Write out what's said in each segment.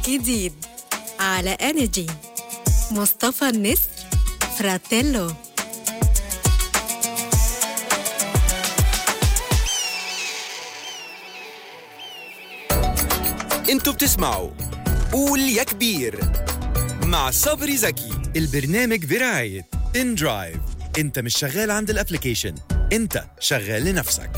جديد على انرجي مصطفى النسر فراتيلو انتوا بتسمعوا قول يا كبير مع صبري زكي البرنامج برعاية ان درايف انت مش شغال عند الابليكيشن انت شغال لنفسك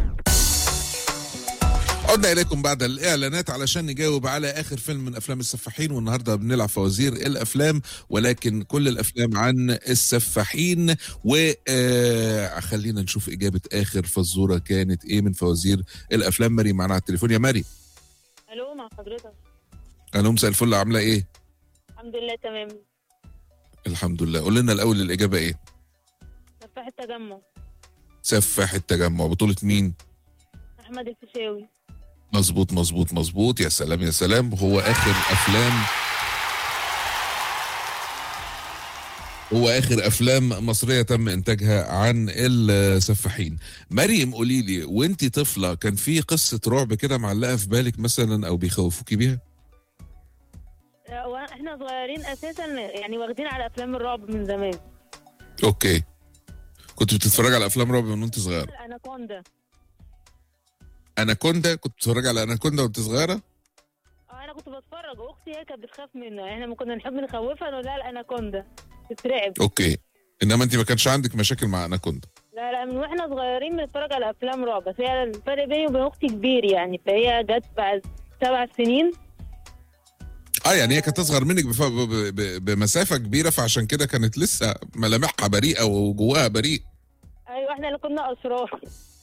عدنا إليكم بعد الإعلانات علشان نجاوب على آخر فيلم من أفلام السفاحين والنهاردة بنلعب فوازير الأفلام ولكن كل الأفلام عن السفاحين وخلينا نشوف إجابة آخر فزورة كانت إيه من فوازير الأفلام مريم معانا على التليفون يا مريم الو مع حضرتك ألو مساء الفل عاملة إيه؟ الحمد لله تمام الحمد لله قول لنا الأول الإجابة إيه؟ سفاح التجمع سفاح التجمع بطولة مين؟ احمد الفيشاوي مظبوط مظبوط مظبوط يا سلام يا سلام هو آخر أفلام هو آخر أفلام مصرية تم إنتاجها عن السفاحين مريم قولي لي وانتي طفلة كان في قصة رعب كده معلقة في بالك مثلا أو بيخوفوكي بيها؟ آه، واحنا صغيرين اساسا يعني واخدين على افلام الرعب من زمان أوكي كنت بتتفرج على أفلام رعب من وانت صغيرة الاناكوندا أناكوندا كنت بتتفرج على أناكوندا وانت صغيرة؟ اه انا كنت بتفرج واختي هي كانت بتخاف منه احنا لما كنا نحب نخوفها نقول لها الاناكوندا تترعب أوكي إنما انت ما كانش عندك مشاكل مع أناكوندا لا لا من واحنا صغيرين بنتفرج على افلام رعب بس هي الفرق بيني وبين اختي كبير يعني فهي جت بعد سبع سنين اه يعني هي كانت اصغر منك بف... ب... ب... بمسافه كبيره فعشان كده كانت لسه ملامحها بريئه وجواها بريء ايوه احنا اللي كنا اسرار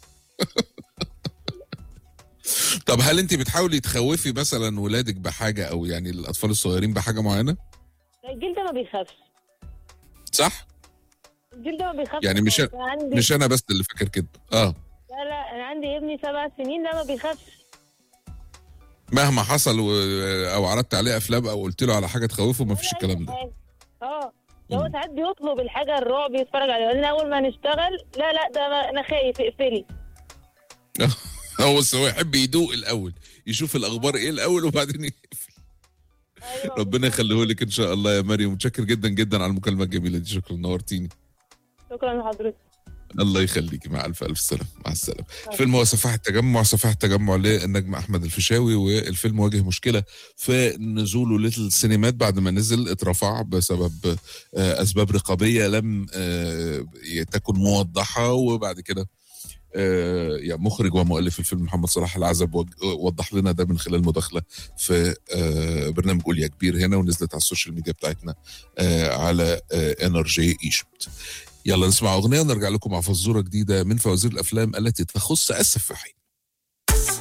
طب هل انت بتحاولي تخوفي مثلا ولادك بحاجه او يعني الاطفال الصغيرين بحاجه معينه الجيل ده ما بيخافش صح الجيل ده ما بيخافش يعني مش خالص. أنا عندي مش انا بس اللي فاكر كده اه لا لا انا عندي ابني سبع سنين ده ما بيخافش مهما حصل و... او عرضت عليه افلام او قلت له على حاجه تخوفه ما فيش ولا الكلام أي ده حاجة. اه ده هو ساعات بيطلب الحاجه الرعب يتفرج عليها بعدين اول ما نشتغل لا لا ده ما- انا خايف اقفلي هو بس هو يحب يدوق الاول يشوف الاخبار ايه الاول وبعدين يقفل ايوه ربنا يخليه لك ان شاء الله يا مريم متشكر جدا جدا على المكالمه الجميله دي شكرا نورتيني شكرا لحضرتك الله يخليكي مع الف الف سلام مع السلامه الفيلم هو سفاح التجمع سفاح التجمع للنجم احمد الفيشاوي والفيلم واجه مشكله في نزوله للسينمات بعد ما نزل اترفع بسبب آه، اسباب رقابيه لم آه، تكن موضحه وبعد كده آه، يعني مخرج ومؤلف الفيلم محمد صلاح العزب وج- وضح لنا ده من خلال مداخله في آه، برنامج قول يا كبير هنا ونزلت على السوشيال ميديا بتاعتنا آه، على انرجي ايجيبت يلا نسمع اغنيه ونرجع لكم مع فزوره جديده من فوازير الافلام التي تخص السفاحين